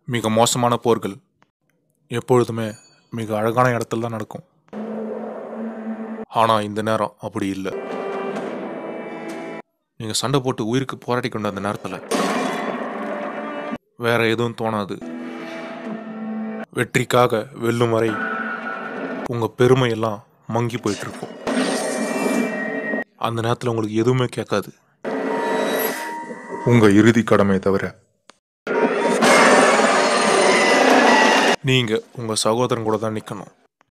மிக மோசமான போர்கள் எப்பொழுதுமே மிக அழகான இடத்துல தான் நடக்கும் ஆனால் இந்த நேரம் அப்படி இல்லை நீங்கள் சண்டை போட்டு உயிருக்கு போராடி கொண்ட அந்த நேரத்தில் வேற எதுவும் தோணாது வெற்றிக்காக வெல்லும் வரை உங்கள் பெருமையெல்லாம் மங்கி போயிட்டு இருக்கும் அந்த நேரத்தில் உங்களுக்கு எதுவுமே கேட்காது உங்கள் இறுதி கடமை தவிர நீங்க உங்க சகோதரன் கூட தான் நிக்கணும்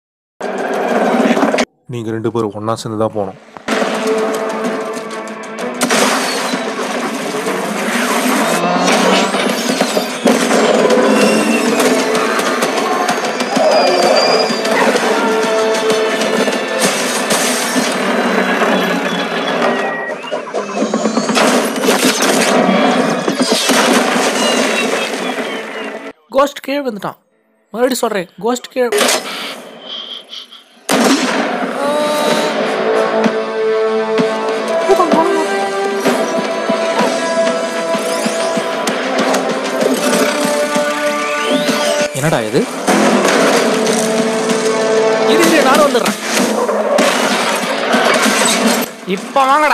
நீங்க ரெண்டு பேரும் ஒண்ணா சேர்ந்து தான் போகணும் கோஸ்ட் கீழே வந்துட்டான் மறுபடியும் சொல்கிறேன் கோஸ்ட் கீழே என்னடா இது இரு இரு நானும் வந்துடுறேன் இப்போ வாங்கடா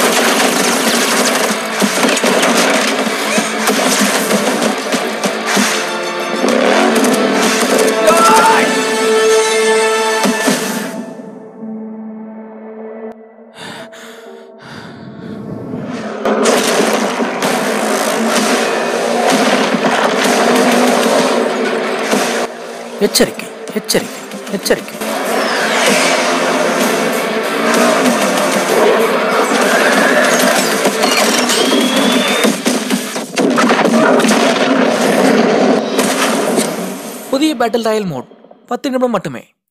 எச்சரிக்கை எச்சரிக்கை எச்சரிக்கை புதிய பேட்டில் ராயல் மோட் பத்து நிமிடம் மட்டுமே